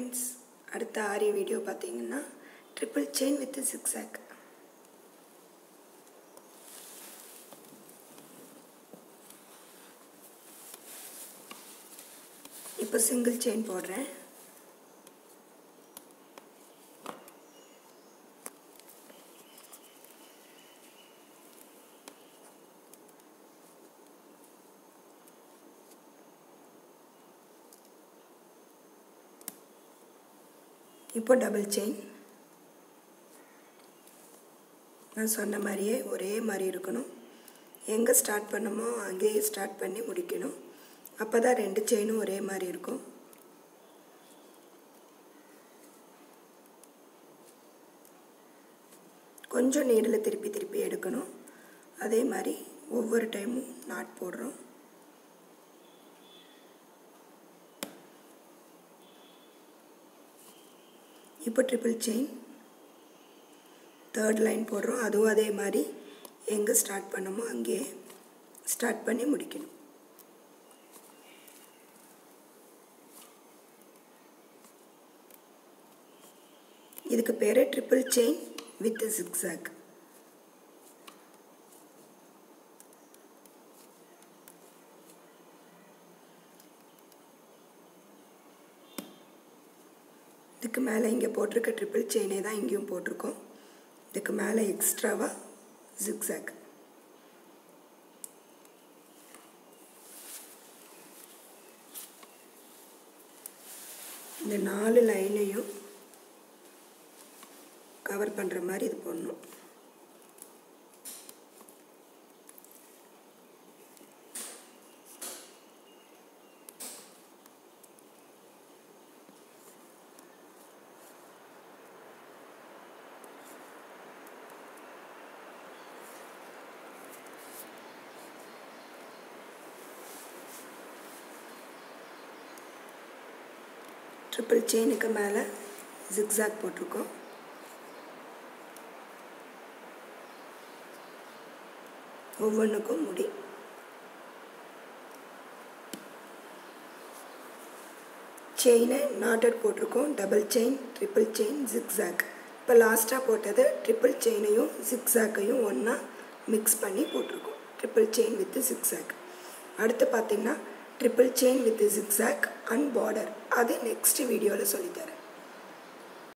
friends அடுத்த aari video பார்த்தீங்கன்னா triple chain with zigzag இப்போ சிங்கிள் செயின் போடுறேன் இப்போ டபுள் செயின் நான் சொன்ன மாதிரியே ஒரே மாதிரி இருக்கணும் எங்கே ஸ்டார்ட் பண்ணமோ அங்கேயே ஸ்டார்ட் பண்ணி முடிக்கணும் அப்போ தான் ரெண்டு செயினும் ஒரே மாதிரி இருக்கும் கொஞ்சம் நீடில் திருப்பி திருப்பி எடுக்கணும் அதே மாதிரி ஒவ்வொரு டைமும் நாட் போடுறோம் இப்போ ட்ரிபிள் செயின் தேர்ட் லைன் போடுறோம் அதுவும் அதே மாதிரி எங்கே ஸ்டார்ட் பண்ணமோ அங்கேயே ஸ்டார்ட் பண்ணி முடிக்கணும் இதுக்கு பேர் ட்ரிபிள் செயின் வித் ஜிக்ஸாக் இதுக்கு மேலே இங்கே போட்டிருக்க ட்ரிபிள் செயினே தான் இங்கேயும் போட்டிருக்கோம் இதுக்கு மேலே எக்ஸ்ட்ராவாக ஜிக்ஸாக் இந்த நாலு லைனையும் கவர் பண்ணுற மாதிரி இது பண்ணணும் ட்ரிபிள் செயினுக்கு மேலே ஜிக்ஸாக் போட்டிருக்கோம் ஒவ்வொன்றுக்கும் முடி செயினை நாட்டட் போட்டிருக்கோம் double chain triple chain zigzag இப்போ லாஸ்ட்டாக போட்டது ட்ரிபிள் செயினையும் ஜிக்ஸாக்கையும் ஒன்றா மிக்ஸ் பண்ணி போட்டிருக்கோம் ட்ரிபிள் செயின் வித் ஜிக்ஸாக் அடுத்து பார்த்திங்கன்னா triple chain with zigzag and border அது நெக்ஸ்ட் வீடியோவில் சொல்லித்தரேன்